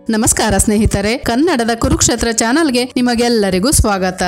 ನಮಸ್ಕಾರ ಸ್ನೇಹಿತರೆ ಕನ್ನಡದ ಕುರುಕ್ಷೇತ್ರ ಚಾನಲ್ಗೆ ನಿಮಗೆಲ್ಲರಿಗೂ ಸ್ವಾಗತ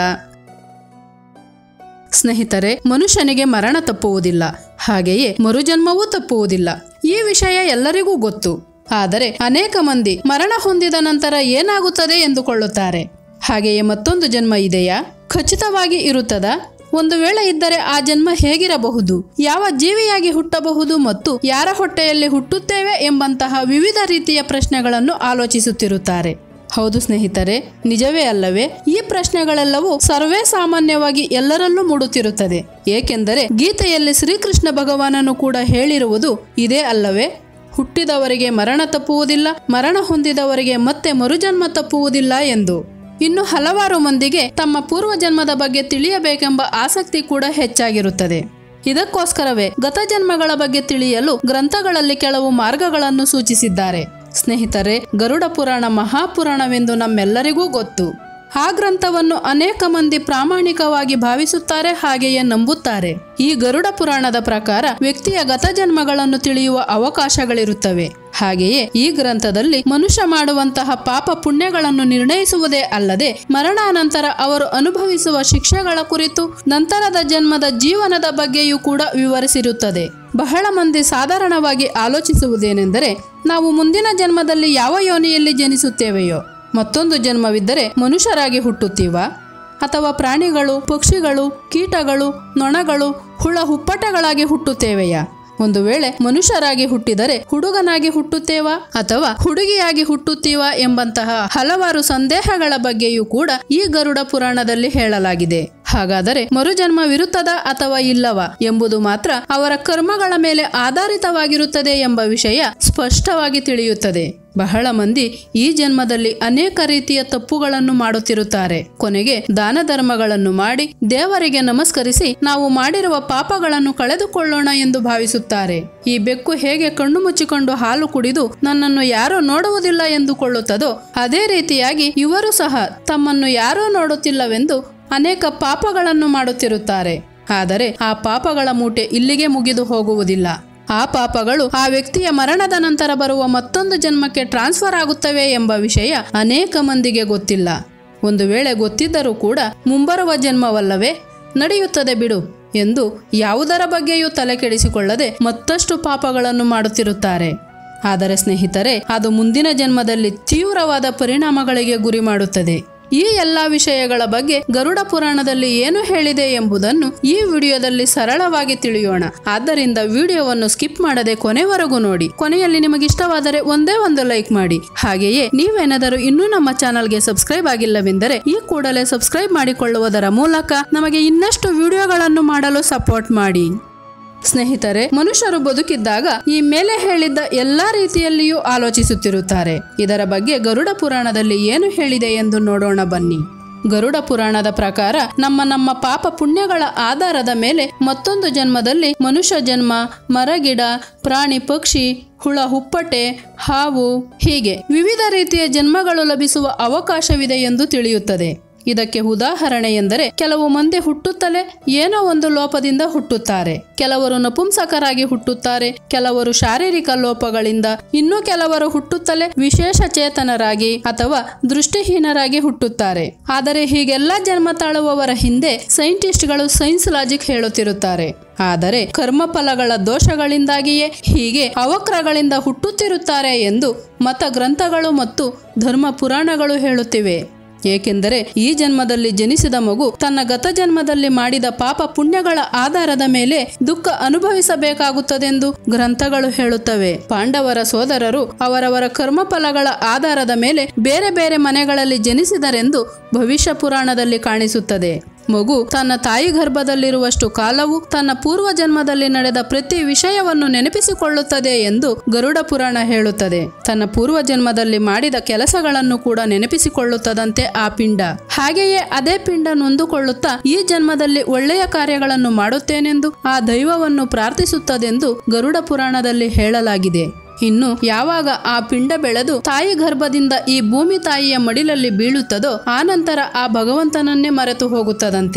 ಸ್ನೇಹಿತರೆ ಮನುಷ್ಯನಿಗೆ ಮರಣ ತಪ್ಪುವುದಿಲ್ಲ ಹಾಗೆಯೇ ಮರುಜನ್ಮವೂ ತಪ್ಪುವುದಿಲ್ಲ ಈ ವಿಷಯ ಎಲ್ಲರಿಗೂ ಗೊತ್ತು ಆದರೆ ಅನೇಕ ಮಂದಿ ಮರಣ ಹೊಂದಿದ ನಂತರ ಏನಾಗುತ್ತದೆ ಎಂದುಕೊಳ್ಳುತ್ತಾರೆ ಹಾಗೆಯೇ ಮತ್ತೊಂದು ಜನ್ಮ ಇದೆಯಾ ಖಚಿತವಾಗಿ ಇರುತ್ತದಾ ಒಂದು ವೇಳೆ ಇದ್ದರೆ ಆ ಜನ್ಮ ಹೇಗಿರಬಹುದು ಯಾವ ಜೀವಿಯಾಗಿ ಹುಟ್ಟಬಹುದು ಮತ್ತು ಯಾರ ಹೊಟ್ಟೆಯಲ್ಲಿ ಹುಟ್ಟುತ್ತೇವೆ ಎಂಬಂತಹ ವಿವಿಧ ರೀತಿಯ ಪ್ರಶ್ನೆಗಳನ್ನು ಆಲೋಚಿಸುತ್ತಿರುತ್ತಾರೆ ಹೌದು ಸ್ನೇಹಿತರೆ ನಿಜವೇ ಅಲ್ಲವೇ ಈ ಪ್ರಶ್ನೆಗಳೆಲ್ಲವೂ ಸರ್ವೇ ಸಾಮಾನ್ಯವಾಗಿ ಎಲ್ಲರಲ್ಲೂ ಮೂಡುತ್ತಿರುತ್ತದೆ ಏಕೆಂದರೆ ಗೀತೆಯಲ್ಲಿ ಶ್ರೀಕೃಷ್ಣ ಭಗವಾನನು ಕೂಡ ಹೇಳಿರುವುದು ಇದೇ ಅಲ್ಲವೇ ಹುಟ್ಟಿದವರಿಗೆ ಮರಣ ತಪ್ಪುವುದಿಲ್ಲ ಮರಣ ಹೊಂದಿದವರಿಗೆ ಮತ್ತೆ ಮರುಜನ್ಮ ತಪ್ಪುವುದಿಲ್ಲ ಎಂದು ಇನ್ನು ಹಲವಾರು ಮಂದಿಗೆ ತಮ್ಮ ಪೂರ್ವಜನ್ಮದ ಬಗ್ಗೆ ತಿಳಿಯಬೇಕೆಂಬ ಆಸಕ್ತಿ ಕೂಡ ಹೆಚ್ಚಾಗಿರುತ್ತದೆ ಇದಕ್ಕೋಸ್ಕರವೇ ಗತಜನ್ಮಗಳ ಬಗ್ಗೆ ತಿಳಿಯಲು ಗ್ರಂಥಗಳಲ್ಲಿ ಕೆಲವು ಮಾರ್ಗಗಳನ್ನು ಸೂಚಿಸಿದ್ದಾರೆ ಸ್ನೇಹಿತರೆ ಗರುಡ ಪುರಾಣ ಮಹಾಪುರಾಣವೆಂದು ನಮ್ಮೆಲ್ಲರಿಗೂ ಗೊತ್ತು ಆ ಗ್ರಂಥವನ್ನು ಅನೇಕ ಮಂದಿ ಪ್ರಾಮಾಣಿಕವಾಗಿ ಭಾವಿಸುತ್ತಾರೆ ಹಾಗೆಯೇ ನಂಬುತ್ತಾರೆ ಈ ಗರುಡ ಪುರಾಣದ ಪ್ರಕಾರ ವ್ಯಕ್ತಿಯ ಗತಜನ್ಮಗಳನ್ನು ತಿಳಿಯುವ ಅವಕಾಶಗಳಿರುತ್ತವೆ ಹಾಗೆಯೇ ಈ ಗ್ರಂಥದಲ್ಲಿ ಮನುಷ್ಯ ಮಾಡುವಂತಹ ಪಾಪ ಪುಣ್ಯಗಳನ್ನು ನಿರ್ಣಯಿಸುವುದೇ ಅಲ್ಲದೆ ಮರಣಾನಂತರ ಅವರು ಅನುಭವಿಸುವ ಶಿಕ್ಷೆಗಳ ಕುರಿತು ನಂತರದ ಜನ್ಮದ ಜೀವನದ ಬಗ್ಗೆಯೂ ಕೂಡ ವಿವರಿಸಿರುತ್ತದೆ ಬಹಳ ಮಂದಿ ಸಾಧಾರಣವಾಗಿ ಆಲೋಚಿಸುವುದೇನೆಂದರೆ ನಾವು ಮುಂದಿನ ಜನ್ಮದಲ್ಲಿ ಯಾವ ಯೋನಿಯಲ್ಲಿ ಜನಿಸುತ್ತೇವೆಯೋ ಮತ್ತೊಂದು ಜನ್ಮವಿದ್ದರೆ ಮನುಷ್ಯರಾಗಿ ಹುಟ್ಟುತ್ತೀವಾ ಅಥವಾ ಪ್ರಾಣಿಗಳು ಪಕ್ಷಿಗಳು ಕೀಟಗಳು ನೊಣಗಳು ಹುಳ ಹುಪ್ಪಟೆಗಳಾಗಿ ಹುಟ್ಟುತ್ತೇವೆಯಾ ಒಂದು ವೇಳೆ ಮನುಷ್ಯರಾಗಿ ಹುಟ್ಟಿದರೆ ಹುಡುಗನಾಗಿ ಹುಟ್ಟುತ್ತೇವಾ ಅಥವಾ ಹುಡುಗಿಯಾಗಿ ಹುಟ್ಟುತ್ತೀವಾ ಎಂಬಂತಹ ಹಲವಾರು ಸಂದೇಹಗಳ ಬಗ್ಗೆಯೂ ಕೂಡ ಈ ಗರುಡ ಪುರಾಣದಲ್ಲಿ ಹೇಳಲಾಗಿದೆ ಹಾಗಾದರೆ ಮರುಜನ್ಮವಿರುತ್ತದಾ ಅಥವಾ ಇಲ್ಲವಾ ಎಂಬುದು ಮಾತ್ರ ಅವರ ಕರ್ಮಗಳ ಮೇಲೆ ಆಧಾರಿತವಾಗಿರುತ್ತದೆ ಎಂಬ ವಿಷಯ ಸ್ಪಷ್ಟವಾಗಿ ತಿಳಿಯುತ್ತದೆ ಬಹಳ ಮಂದಿ ಈ ಜನ್ಮದಲ್ಲಿ ಅನೇಕ ರೀತಿಯ ತಪ್ಪುಗಳನ್ನು ಮಾಡುತ್ತಿರುತ್ತಾರೆ ಕೊನೆಗೆ ದಾನ ಧರ್ಮಗಳನ್ನು ಮಾಡಿ ದೇವರಿಗೆ ನಮಸ್ಕರಿಸಿ ನಾವು ಮಾಡಿರುವ ಪಾಪಗಳನ್ನು ಕಳೆದುಕೊಳ್ಳೋಣ ಎಂದು ಭಾವಿಸುತ್ತಾರೆ ಈ ಬೆಕ್ಕು ಹೇಗೆ ಕಣ್ಣು ಮುಚ್ಚಿಕೊಂಡು ಹಾಲು ಕುಡಿದು ನನ್ನನ್ನು ಯಾರೋ ನೋಡುವುದಿಲ್ಲ ಎಂದುಕೊಳ್ಳುತ್ತದೋ ಅದೇ ರೀತಿಯಾಗಿ ಇವರು ಸಹ ತಮ್ಮನ್ನು ಯಾರೋ ನೋಡುತ್ತಿಲ್ಲವೆಂದು ಅನೇಕ ಪಾಪಗಳನ್ನು ಮಾಡುತ್ತಿರುತ್ತಾರೆ ಆದರೆ ಆ ಪಾಪಗಳ ಮೂಟೆ ಇಲ್ಲಿಗೆ ಮುಗಿದು ಹೋಗುವುದಿಲ್ಲ ಆ ಪಾಪಗಳು ಆ ವ್ಯಕ್ತಿಯ ಮರಣದ ನಂತರ ಬರುವ ಮತ್ತೊಂದು ಜನ್ಮಕ್ಕೆ ಟ್ರಾನ್ಸ್ಫರ್ ಆಗುತ್ತವೆ ಎಂಬ ವಿಷಯ ಅನೇಕ ಮಂದಿಗೆ ಗೊತ್ತಿಲ್ಲ ಒಂದು ವೇಳೆ ಗೊತ್ತಿದ್ದರೂ ಕೂಡ ಮುಂಬರುವ ಜನ್ಮವಲ್ಲವೇ ನಡೆಯುತ್ತದೆ ಬಿಡು ಎಂದು ಯಾವುದರ ಬಗ್ಗೆಯೂ ತಲೆ ಕೆಡಿಸಿಕೊಳ್ಳದೆ ಮತ್ತಷ್ಟು ಪಾಪಗಳನ್ನು ಮಾಡುತ್ತಿರುತ್ತಾರೆ ಆದರೆ ಸ್ನೇಹಿತರೆ ಅದು ಮುಂದಿನ ಜನ್ಮದಲ್ಲಿ ತೀವ್ರವಾದ ಪರಿಣಾಮಗಳಿಗೆ ಗುರಿ ಮಾಡುತ್ತದೆ ಈ ಎಲ್ಲ ವಿಷಯಗಳ ಬಗ್ಗೆ ಗರುಡ ಪುರಾಣದಲ್ಲಿ ಏನು ಹೇಳಿದೆ ಎಂಬುದನ್ನು ಈ ವಿಡಿಯೋದಲ್ಲಿ ಸರಳವಾಗಿ ತಿಳಿಯೋಣ ಆದ್ದರಿಂದ ವಿಡಿಯೋವನ್ನು ಸ್ಕಿಪ್ ಮಾಡದೆ ಕೊನೆವರೆಗೂ ನೋಡಿ ಕೊನೆಯಲ್ಲಿ ನಿಮಗೆ ಇಷ್ಟವಾದರೆ ಒಂದೇ ಒಂದು ಲೈಕ್ ಮಾಡಿ ಹಾಗೆಯೇ ನೀವೇನಾದರೂ ಇನ್ನೂ ನಮ್ಮ ಚಾನಲ್ಗೆ ಸಬ್ಸ್ಕ್ರೈಬ್ ಆಗಿಲ್ಲವೆಂದರೆ ಈ ಕೂಡಲೇ ಸಬ್ಸ್ಕ್ರೈಬ್ ಮಾಡಿಕೊಳ್ಳುವುದರ ಮೂಲಕ ನಮಗೆ ಇನ್ನಷ್ಟು ವಿಡಿಯೋಗಳನ್ನು ಮಾಡಲು ಸಪೋರ್ಟ್ ಮಾಡಿ ಸ್ನೇಹಿತರೆ ಮನುಷ್ಯರು ಬದುಕಿದ್ದಾಗ ಈ ಮೇಲೆ ಹೇಳಿದ್ದ ಎಲ್ಲಾ ರೀತಿಯಲ್ಲಿಯೂ ಆಲೋಚಿಸುತ್ತಿರುತ್ತಾರೆ ಇದರ ಬಗ್ಗೆ ಗರುಡ ಪುರಾಣದಲ್ಲಿ ಏನು ಹೇಳಿದೆ ಎಂದು ನೋಡೋಣ ಬನ್ನಿ ಗರುಡ ಪುರಾಣದ ಪ್ರಕಾರ ನಮ್ಮ ನಮ್ಮ ಪಾಪ ಪುಣ್ಯಗಳ ಆಧಾರದ ಮೇಲೆ ಮತ್ತೊಂದು ಜನ್ಮದಲ್ಲಿ ಮನುಷ್ಯ ಜನ್ಮ ಮರಗಿಡ ಪ್ರಾಣಿ ಪಕ್ಷಿ ಹುಳ ಹುಪ್ಪಟೆ ಹಾವು ಹೀಗೆ ವಿವಿಧ ರೀತಿಯ ಜನ್ಮಗಳು ಲಭಿಸುವ ಅವಕಾಶವಿದೆ ಎಂದು ತಿಳಿಯುತ್ತದೆ ಇದಕ್ಕೆ ಉದಾಹರಣೆ ಎಂದರೆ ಕೆಲವು ಮಂದಿ ಹುಟ್ಟುತ್ತಲೇ ಏನೋ ಒಂದು ಲೋಪದಿಂದ ಹುಟ್ಟುತ್ತಾರೆ ಕೆಲವರು ನಪುಂಸಕರಾಗಿ ಹುಟ್ಟುತ್ತಾರೆ ಕೆಲವರು ಶಾರೀರಿಕ ಲೋಪಗಳಿಂದ ಇನ್ನು ಕೆಲವರು ಹುಟ್ಟುತ್ತಲೇ ವಿಶೇಷ ಚೇತನರಾಗಿ ಅಥವಾ ದೃಷ್ಟಿಹೀನರಾಗಿ ಹುಟ್ಟುತ್ತಾರೆ ಆದರೆ ಹೀಗೆಲ್ಲ ಜನ್ಮ ತಾಳುವವರ ಹಿಂದೆ ಸೈಂಟಿಸ್ಟ್ಗಳು ಸೈನ್ಸ್ ಲಾಜಿಕ್ ಹೇಳುತ್ತಿರುತ್ತಾರೆ ಆದರೆ ಕರ್ಮಫಲಗಳ ದೋಷಗಳಿಂದಾಗಿಯೇ ಹೀಗೆ ಅವಕ್ರಗಳಿಂದ ಹುಟ್ಟುತ್ತಿರುತ್ತಾರೆ ಎಂದು ಮತ ಗ್ರಂಥಗಳು ಮತ್ತು ಧರ್ಮ ಪುರಾಣಗಳು ಹೇಳುತ್ತಿವೆ ಏಕೆಂದರೆ ಈ ಜನ್ಮದಲ್ಲಿ ಜನಿಸಿದ ಮಗು ತನ್ನ ಗತ ಜನ್ಮದಲ್ಲಿ ಮಾಡಿದ ಪಾಪ ಪುಣ್ಯಗಳ ಆಧಾರದ ಮೇಲೆ ದುಃಖ ಅನುಭವಿಸಬೇಕಾಗುತ್ತದೆಂದು ಗ್ರಂಥಗಳು ಹೇಳುತ್ತವೆ ಪಾಂಡವರ ಸೋದರರು ಅವರವರ ಕರ್ಮಫಲಗಳ ಆಧಾರದ ಮೇಲೆ ಬೇರೆ ಬೇರೆ ಮನೆಗಳಲ್ಲಿ ಜನಿಸಿದರೆಂದು ಭವಿಷ್ಯ ಪುರಾಣದಲ್ಲಿ ಕಾಣಿಸುತ್ತದೆ ಮಗು ತನ್ನ ತಾಯಿ ಗರ್ಭದಲ್ಲಿರುವಷ್ಟು ಕಾಲವು ತನ್ನ ಪೂರ್ವ ಜನ್ಮದಲ್ಲಿ ನಡೆದ ಪ್ರತಿ ವಿಷಯವನ್ನು ನೆನಪಿಸಿಕೊಳ್ಳುತ್ತದೆ ಎಂದು ಗರುಡ ಪುರಾಣ ಹೇಳುತ್ತದೆ ತನ್ನ ಪೂರ್ವ ಜನ್ಮದಲ್ಲಿ ಮಾಡಿದ ಕೆಲಸಗಳನ್ನು ಕೂಡ ನೆನಪಿಸಿಕೊಳ್ಳುತ್ತದಂತೆ ಆ ಪಿಂಡ ಹಾಗೆಯೇ ಅದೇ ಪಿಂಡ ನೊಂದುಕೊಳ್ಳುತ್ತಾ ಈ ಜನ್ಮದಲ್ಲಿ ಒಳ್ಳೆಯ ಕಾರ್ಯಗಳನ್ನು ಮಾಡುತ್ತೇನೆಂದು ಆ ದೈವವನ್ನು ಪ್ರಾರ್ಥಿಸುತ್ತದೆಂದು ಗರುಡ ಪುರಾಣದಲ್ಲಿ ಹೇಳಲಾಗಿದೆ ಇನ್ನು ಯಾವಾಗ ಆ ಪಿಂಡ ಬೆಳೆದು ತಾಯಿ ಗರ್ಭದಿಂದ ಈ ಭೂಮಿ ತಾಯಿಯ ಮಡಿಲಲ್ಲಿ ಬೀಳುತ್ತದೋ ಆನಂತರ ಆ ಭಗವಂತನನ್ನೇ ಮರೆತು ಹೋಗುತ್ತದಂತೆ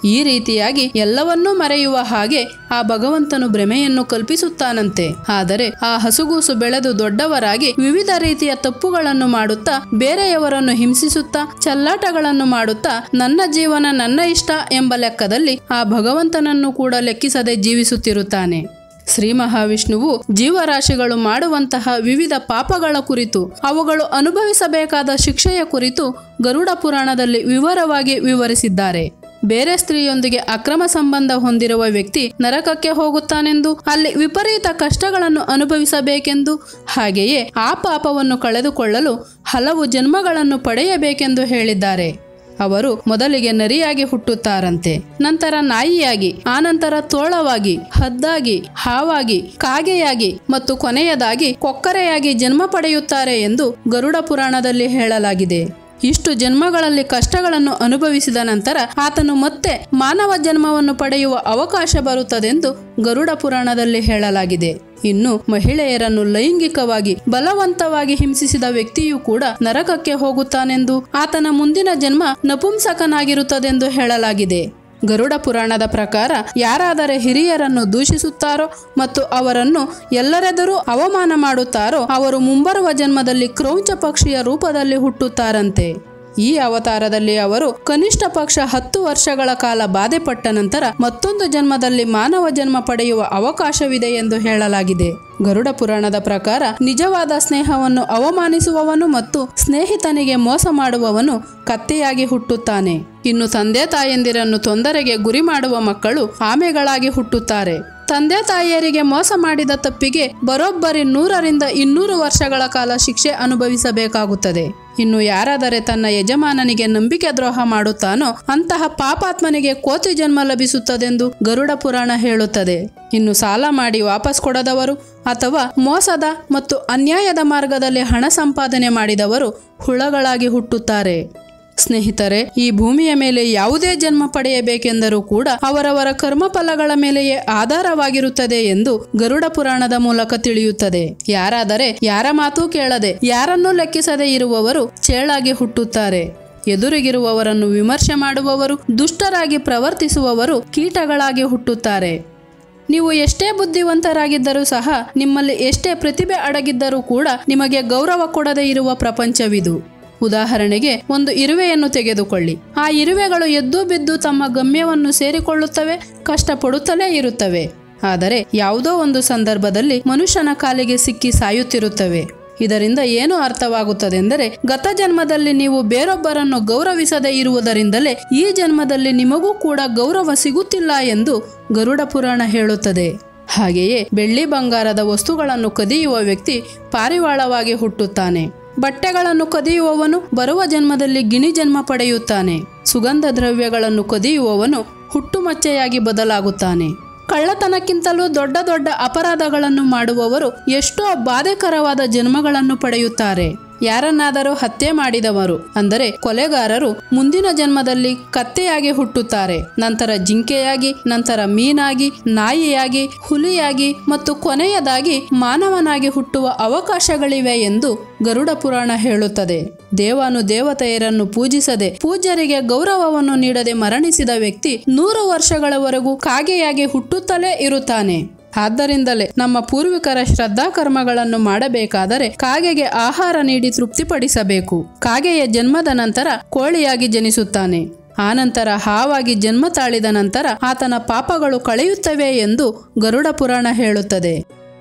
ಈ ರೀತಿಯಾಗಿ ಎಲ್ಲವನ್ನೂ ಮರೆಯುವ ಹಾಗೆ ಆ ಭಗವಂತನು ಭ್ರಮೆಯನ್ನು ಕಲ್ಪಿಸುತ್ತಾನಂತೆ ಆದರೆ ಆ ಹಸುಗೂಸು ಬೆಳೆದು ದೊಡ್ಡವರಾಗಿ ವಿವಿಧ ರೀತಿಯ ತಪ್ಪುಗಳನ್ನು ಮಾಡುತ್ತಾ ಬೇರೆಯವರನ್ನು ಹಿಂಸಿಸುತ್ತಾ ಚಲ್ಲಾಟಗಳನ್ನು ಮಾಡುತ್ತಾ ನನ್ನ ಜೀವನ ನನ್ನ ಇಷ್ಟ ಎಂಬ ಲೆಕ್ಕದಲ್ಲಿ ಆ ಭಗವಂತನನ್ನು ಕೂಡ ಲೆಕ್ಕಿಸದೆ ಜೀವಿಸುತ್ತಿರುತ್ತಾನೆ ಶ್ರೀ ಮಹಾವಿಷ್ಣುವು ಜೀವರಾಶಿಗಳು ಮಾಡುವಂತಹ ವಿವಿಧ ಪಾಪಗಳ ಕುರಿತು ಅವುಗಳು ಅನುಭವಿಸಬೇಕಾದ ಶಿಕ್ಷೆಯ ಕುರಿತು ಗರುಡ ಪುರಾಣದಲ್ಲಿ ವಿವರವಾಗಿ ವಿವರಿಸಿದ್ದಾರೆ ಬೇರೆ ಸ್ತ್ರೀಯೊಂದಿಗೆ ಅಕ್ರಮ ಸಂಬಂಧ ಹೊಂದಿರುವ ವ್ಯಕ್ತಿ ನರಕಕ್ಕೆ ಹೋಗುತ್ತಾನೆಂದು ಅಲ್ಲಿ ವಿಪರೀತ ಕಷ್ಟಗಳನ್ನು ಅನುಭವಿಸಬೇಕೆಂದು ಹಾಗೆಯೇ ಆ ಪಾಪವನ್ನು ಕಳೆದುಕೊಳ್ಳಲು ಹಲವು ಜನ್ಮಗಳನ್ನು ಪಡೆಯಬೇಕೆಂದು ಹೇಳಿದ್ದಾರೆ ಅವರು ಮೊದಲಿಗೆ ನರಿಯಾಗಿ ಹುಟ್ಟುತ್ತಾರಂತೆ ನಂತರ ನಾಯಿಯಾಗಿ ಆನಂತರ ತೋಳವಾಗಿ ಹದ್ದಾಗಿ ಹಾವಾಗಿ ಕಾಗೆಯಾಗಿ ಮತ್ತು ಕೊನೆಯದಾಗಿ ಕೊಕ್ಕರೆಯಾಗಿ ಜನ್ಮ ಪಡೆಯುತ್ತಾರೆ ಎಂದು ಗರುಡ ಪುರಾಣದಲ್ಲಿ ಹೇಳಲಾಗಿದೆ ಇಷ್ಟು ಜನ್ಮಗಳಲ್ಲಿ ಕಷ್ಟಗಳನ್ನು ಅನುಭವಿಸಿದ ನಂತರ ಆತನು ಮತ್ತೆ ಮಾನವ ಜನ್ಮವನ್ನು ಪಡೆಯುವ ಅವಕಾಶ ಬರುತ್ತದೆಂದು ಗರುಡ ಪುರಾಣದಲ್ಲಿ ಹೇಳಲಾಗಿದೆ ಇನ್ನು ಮಹಿಳೆಯರನ್ನು ಲೈಂಗಿಕವಾಗಿ ಬಲವಂತವಾಗಿ ಹಿಂಸಿಸಿದ ವ್ಯಕ್ತಿಯೂ ಕೂಡ ನರಕಕ್ಕೆ ಹೋಗುತ್ತಾನೆಂದು ಆತನ ಮುಂದಿನ ಜನ್ಮ ನಪುಂಸಕನಾಗಿರುತ್ತದೆಂದು ಹೇಳಲಾಗಿದೆ ಗರುಡ ಪುರಾಣದ ಪ್ರಕಾರ ಯಾರಾದರೆ ಹಿರಿಯರನ್ನು ದೂಷಿಸುತ್ತಾರೋ ಮತ್ತು ಅವರನ್ನು ಎಲ್ಲರೆದುರು ಅವಮಾನ ಮಾಡುತ್ತಾರೋ ಅವರು ಮುಂಬರುವ ಜನ್ಮದಲ್ಲಿ ಕ್ರೌಂಚ ಪಕ್ಷಿಯ ರೂಪದಲ್ಲಿ ಹುಟ್ಟುತ್ತಾರಂತೆ ಈ ಅವತಾರದಲ್ಲಿ ಅವರು ಕನಿಷ್ಠ ಪಕ್ಷ ಹತ್ತು ವರ್ಷಗಳ ಕಾಲ ಬಾಧೆಪಟ್ಟ ನಂತರ ಮತ್ತೊಂದು ಜನ್ಮದಲ್ಲಿ ಮಾನವ ಜನ್ಮ ಪಡೆಯುವ ಅವಕಾಶವಿದೆ ಎಂದು ಹೇಳಲಾಗಿದೆ ಗರುಡ ಪುರಾಣದ ಪ್ರಕಾರ ನಿಜವಾದ ಸ್ನೇಹವನ್ನು ಅವಮಾನಿಸುವವನು ಮತ್ತು ಸ್ನೇಹಿತನಿಗೆ ಮೋಸ ಮಾಡುವವನು ಕತ್ತೆಯಾಗಿ ಹುಟ್ಟುತ್ತಾನೆ ಇನ್ನು ತಂದೆ ತಾಯಂದಿರನ್ನು ತೊಂದರೆಗೆ ಗುರಿ ಮಾಡುವ ಮಕ್ಕಳು ಆಮೆಗಳಾಗಿ ಹುಟ್ಟುತ್ತಾರೆ ತಂದೆ ತಾಯಿಯರಿಗೆ ಮೋಸ ಮಾಡಿದ ತಪ್ಪಿಗೆ ಬರೋಬ್ಬರಿ ನೂರರಿಂದ ಇನ್ನೂರು ವರ್ಷಗಳ ಕಾಲ ಶಿಕ್ಷೆ ಅನುಭವಿಸಬೇಕಾಗುತ್ತದೆ ಇನ್ನು ಯಾರಾದರೆ ತನ್ನ ಯಜಮಾನನಿಗೆ ನಂಬಿಕೆ ದ್ರೋಹ ಮಾಡುತ್ತಾನೋ ಅಂತಹ ಪಾಪಾತ್ಮನಿಗೆ ಕೋತಿ ಜನ್ಮ ಲಭಿಸುತ್ತದೆಂದು ಗರುಡ ಪುರಾಣ ಹೇಳುತ್ತದೆ ಇನ್ನು ಸಾಲ ಮಾಡಿ ವಾಪಸ್ ಕೊಡದವರು ಅಥವಾ ಮೋಸದ ಮತ್ತು ಅನ್ಯಾಯದ ಮಾರ್ಗದಲ್ಲಿ ಹಣ ಸಂಪಾದನೆ ಮಾಡಿದವರು ಹುಳಗಳಾಗಿ ಹುಟ್ಟುತ್ತಾರೆ ಸ್ನೇಹಿತರೆ ಈ ಭೂಮಿಯ ಮೇಲೆ ಯಾವುದೇ ಜನ್ಮ ಪಡೆಯಬೇಕೆಂದರೂ ಕೂಡ ಅವರವರ ಕರ್ಮಫಲಗಳ ಮೇಲೆಯೇ ಆಧಾರವಾಗಿರುತ್ತದೆ ಎಂದು ಗರುಡ ಪುರಾಣದ ಮೂಲಕ ತಿಳಿಯುತ್ತದೆ ಯಾರಾದರೆ ಯಾರ ಮಾತೂ ಕೇಳದೆ ಯಾರನ್ನೂ ಲೆಕ್ಕಿಸದೆ ಇರುವವರು ಚೇಳಾಗಿ ಹುಟ್ಟುತ್ತಾರೆ ಎದುರಿಗಿರುವವರನ್ನು ವಿಮರ್ಶೆ ಮಾಡುವವರು ದುಷ್ಟರಾಗಿ ಪ್ರವರ್ತಿಸುವವರು ಕೀಟಗಳಾಗಿ ಹುಟ್ಟುತ್ತಾರೆ ನೀವು ಎಷ್ಟೇ ಬುದ್ಧಿವಂತರಾಗಿದ್ದರೂ ಸಹ ನಿಮ್ಮಲ್ಲಿ ಎಷ್ಟೇ ಪ್ರತಿಭೆ ಅಡಗಿದ್ದರೂ ಕೂಡ ನಿಮಗೆ ಗೌರವ ಕೊಡದೇ ಇರುವ ಪ್ರಪಂಚವಿದು ಉದಾಹರಣೆಗೆ ಒಂದು ಇರುವೆಯನ್ನು ತೆಗೆದುಕೊಳ್ಳಿ ಆ ಇರುವೆಗಳು ಎದ್ದು ಬಿದ್ದು ತಮ್ಮ ಗಮ್ಯವನ್ನು ಸೇರಿಕೊಳ್ಳುತ್ತವೆ ಕಷ್ಟಪಡುತ್ತಲೇ ಇರುತ್ತವೆ ಆದರೆ ಯಾವುದೋ ಒಂದು ಸಂದರ್ಭದಲ್ಲಿ ಮನುಷ್ಯನ ಕಾಲಿಗೆ ಸಿಕ್ಕಿ ಸಾಯುತ್ತಿರುತ್ತವೆ ಇದರಿಂದ ಏನು ಅರ್ಥವಾಗುತ್ತದೆಂದರೆ ಗತ ಜನ್ಮದಲ್ಲಿ ನೀವು ಬೇರೊಬ್ಬರನ್ನು ಗೌರವಿಸದೇ ಇರುವುದರಿಂದಲೇ ಈ ಜನ್ಮದಲ್ಲಿ ನಿಮಗೂ ಕೂಡ ಗೌರವ ಸಿಗುತ್ತಿಲ್ಲ ಎಂದು ಗರುಡ ಪುರಾಣ ಹೇಳುತ್ತದೆ ಹಾಗೆಯೇ ಬೆಳ್ಳಿ ಬಂಗಾರದ ವಸ್ತುಗಳನ್ನು ಕದಿಯುವ ವ್ಯಕ್ತಿ ಪಾರಿವಾಳವಾಗಿ ಹುಟ್ಟುತ್ತಾನೆ ಬಟ್ಟೆಗಳನ್ನು ಕದಿಯುವವನು ಬರುವ ಜನ್ಮದಲ್ಲಿ ಗಿಣಿ ಜನ್ಮ ಪಡೆಯುತ್ತಾನೆ ಸುಗಂಧ ದ್ರವ್ಯಗಳನ್ನು ಕದಿಯುವವನು ಹುಟ್ಟುಮಚ್ಚೆಯಾಗಿ ಬದಲಾಗುತ್ತಾನೆ ಕಳ್ಳತನಕ್ಕಿಂತಲೂ ದೊಡ್ಡ ದೊಡ್ಡ ಅಪರಾಧಗಳನ್ನು ಮಾಡುವವರು ಎಷ್ಟೋ ಬಾಧೆಕರವಾದ ಜನ್ಮಗಳನ್ನು ಪಡೆಯುತ್ತಾರೆ ಯಾರನ್ನಾದರೂ ಹತ್ಯೆ ಮಾಡಿದವರು ಅಂದರೆ ಕೊಲೆಗಾರರು ಮುಂದಿನ ಜನ್ಮದಲ್ಲಿ ಕತ್ತೆಯಾಗಿ ಹುಟ್ಟುತ್ತಾರೆ ನಂತರ ಜಿಂಕೆಯಾಗಿ ನಂತರ ಮೀನಾಗಿ ನಾಯಿಯಾಗಿ ಹುಲಿಯಾಗಿ ಮತ್ತು ಕೊನೆಯದಾಗಿ ಮಾನವನಾಗಿ ಹುಟ್ಟುವ ಅವಕಾಶಗಳಿವೆ ಎಂದು ಗರುಡ ಪುರಾಣ ಹೇಳುತ್ತದೆ ದೇವಾನು ದೇವತೆಯರನ್ನು ಪೂಜಿಸದೆ ಪೂಜ್ಯರಿಗೆ ಗೌರವವನ್ನು ನೀಡದೆ ಮರಣಿಸಿದ ವ್ಯಕ್ತಿ ನೂರು ವರ್ಷಗಳವರೆಗೂ ಕಾಗೆಯಾಗಿ ಹುಟ್ಟುತ್ತಲೇ ಇರುತ್ತಾನೆ ಆದ್ದರಿಂದಲೇ ನಮ್ಮ ಪೂರ್ವಿಕರ ಶ್ರದ್ಧಾ ಕರ್ಮಗಳನ್ನು ಮಾಡಬೇಕಾದರೆ ಕಾಗೆಗೆ ಆಹಾರ ನೀಡಿ ತೃಪ್ತಿಪಡಿಸಬೇಕು ಕಾಗೆಯ ಜನ್ಮದ ನಂತರ ಕೋಳಿಯಾಗಿ ಜನಿಸುತ್ತಾನೆ ಆನಂತರ ಹಾವಾಗಿ ಜನ್ಮ ತಾಳಿದ ನಂತರ ಆತನ ಪಾಪಗಳು ಕಳೆಯುತ್ತವೆ ಎಂದು ಗರುಡ ಪುರಾಣ ಹೇಳುತ್ತದೆ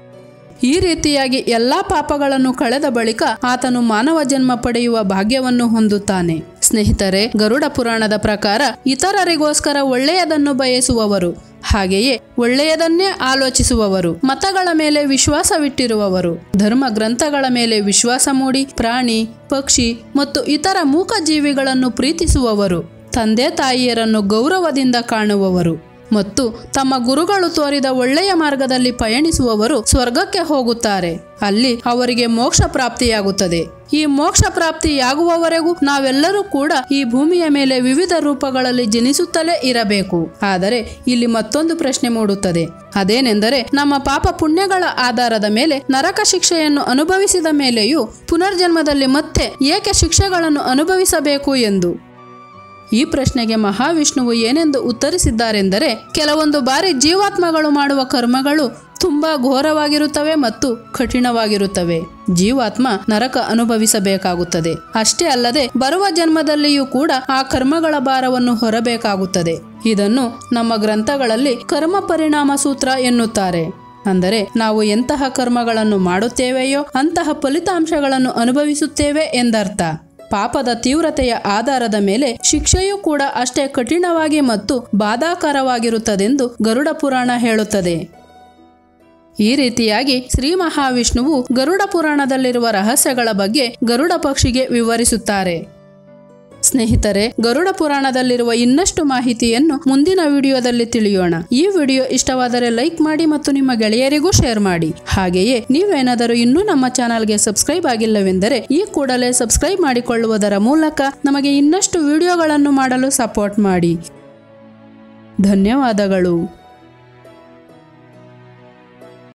ಈ ರೀತಿಯಾಗಿ ಎಲ್ಲಾ ಪಾಪಗಳನ್ನು ಕಳೆದ ಬಳಿಕ ಆತನು ಮಾನವ ಜನ್ಮ ಪಡೆಯುವ ಭಾಗ್ಯವನ್ನು ಹೊಂದುತ್ತಾನೆ ಸ್ನೇಹಿತರೆ ಗರುಡ ಪುರಾಣದ ಪ್ರಕಾರ ಇತರರಿಗೋಸ್ಕರ ಒಳ್ಳೆಯದನ್ನು ಬಯಸುವವರು ಹಾಗೆಯೇ ಒಳ್ಳೆಯದನ್ನೇ ಆಲೋಚಿಸುವವರು ಮತಗಳ ಮೇಲೆ ವಿಶ್ವಾಸವಿಟ್ಟಿರುವವರು ಧರ್ಮ ಗ್ರಂಥಗಳ ಮೇಲೆ ವಿಶ್ವಾಸ ಮೂಡಿ ಪ್ರಾಣಿ ಪಕ್ಷಿ ಮತ್ತು ಇತರ ಮೂಕ ಜೀವಿಗಳನ್ನು ಪ್ರೀತಿಸುವವರು ತಂದೆ ತಾಯಿಯರನ್ನು ಗೌರವದಿಂದ ಕಾಣುವವರು ಮತ್ತು ತಮ್ಮ ಗುರುಗಳು ತೋರಿದ ಒಳ್ಳೆಯ ಮಾರ್ಗದಲ್ಲಿ ಪಯಣಿಸುವವರು ಸ್ವರ್ಗಕ್ಕೆ ಹೋಗುತ್ತಾರೆ ಅಲ್ಲಿ ಅವರಿಗೆ ಮೋಕ್ಷ ಪ್ರಾಪ್ತಿಯಾಗುತ್ತದೆ ಈ ಮೋಕ್ಷ ಪ್ರಾಪ್ತಿಯಾಗುವವರೆಗೂ ನಾವೆಲ್ಲರೂ ಕೂಡ ಈ ಭೂಮಿಯ ಮೇಲೆ ವಿವಿಧ ರೂಪಗಳಲ್ಲಿ ಜನಿಸುತ್ತಲೇ ಇರಬೇಕು ಆದರೆ ಇಲ್ಲಿ ಮತ್ತೊಂದು ಪ್ರಶ್ನೆ ಮೂಡುತ್ತದೆ ಅದೇನೆಂದರೆ ನಮ್ಮ ಪಾಪ ಪುಣ್ಯಗಳ ಆಧಾರದ ಮೇಲೆ ನರಕ ಶಿಕ್ಷೆಯನ್ನು ಅನುಭವಿಸಿದ ಮೇಲೆಯೂ ಪುನರ್ಜನ್ಮದಲ್ಲಿ ಮತ್ತೆ ಏಕೆ ಶಿಕ್ಷೆಗಳನ್ನು ಅನುಭವಿಸಬೇಕು ಎಂದು ಈ ಪ್ರಶ್ನೆಗೆ ಮಹಾವಿಷ್ಣುವು ಏನೆಂದು ಉತ್ತರಿಸಿದ್ದಾರೆಂದರೆ ಕೆಲವೊಂದು ಬಾರಿ ಜೀವಾತ್ಮಗಳು ಮಾಡುವ ಕರ್ಮಗಳು ತುಂಬಾ ಘೋರವಾಗಿರುತ್ತವೆ ಮತ್ತು ಕಠಿಣವಾಗಿರುತ್ತವೆ ಜೀವಾತ್ಮ ನರಕ ಅನುಭವಿಸಬೇಕಾಗುತ್ತದೆ ಅಷ್ಟೇ ಅಲ್ಲದೆ ಬರುವ ಜನ್ಮದಲ್ಲಿಯೂ ಕೂಡ ಆ ಕರ್ಮಗಳ ಭಾರವನ್ನು ಹೊರಬೇಕಾಗುತ್ತದೆ ಇದನ್ನು ನಮ್ಮ ಗ್ರಂಥಗಳಲ್ಲಿ ಕರ್ಮ ಪರಿಣಾಮ ಸೂತ್ರ ಎನ್ನುತ್ತಾರೆ ಅಂದರೆ ನಾವು ಎಂತಹ ಕರ್ಮಗಳನ್ನು ಮಾಡುತ್ತೇವೆಯೋ ಅಂತಹ ಫಲಿತಾಂಶಗಳನ್ನು ಅನುಭವಿಸುತ್ತೇವೆ ಎಂದರ್ಥ ಪಾಪದ ತೀವ್ರತೆಯ ಆಧಾರದ ಮೇಲೆ ಶಿಕ್ಷೆಯೂ ಕೂಡ ಅಷ್ಟೇ ಕಠಿಣವಾಗಿ ಮತ್ತು ಬಾಧಾಕರವಾಗಿರುತ್ತದೆಂದು ಗರುಡ ಪುರಾಣ ಹೇಳುತ್ತದೆ ಈ ರೀತಿಯಾಗಿ ಶ್ರೀ ಮಹಾವಿಷ್ಣುವು ಗರುಡ ಪುರಾಣದಲ್ಲಿರುವ ರಹಸ್ಯಗಳ ಬಗ್ಗೆ ಗರುಡ ಪಕ್ಷಿಗೆ ವಿವರಿಸುತ್ತಾರೆ ಸ್ನೇಹಿತರೆ ಗರುಡ ಪುರಾಣದಲ್ಲಿರುವ ಇನ್ನಷ್ಟು ಮಾಹಿತಿಯನ್ನು ಮುಂದಿನ ವಿಡಿಯೋದಲ್ಲಿ ತಿಳಿಯೋಣ ಈ ವಿಡಿಯೋ ಇಷ್ಟವಾದರೆ ಲೈಕ್ ಮಾಡಿ ಮತ್ತು ನಿಮ್ಮ ಗೆಳೆಯರಿಗೂ ಶೇರ್ ಮಾಡಿ ಹಾಗೆಯೇ ನೀವೇನಾದರೂ ಇನ್ನೂ ನಮ್ಮ ಚಾನಲ್ಗೆ ಸಬ್ಸ್ಕ್ರೈಬ್ ಆಗಿಲ್ಲವೆಂದರೆ ಈ ಕೂಡಲೇ ಸಬ್ಸ್ಕ್ರೈಬ್ ಮಾಡಿಕೊಳ್ಳುವುದರ ಮೂಲಕ ನಮಗೆ ಇನ್ನಷ್ಟು ವಿಡಿಯೋಗಳನ್ನು ಮಾಡಲು ಸಪೋರ್ಟ್ ಮಾಡಿ ಧನ್ಯವಾದಗಳು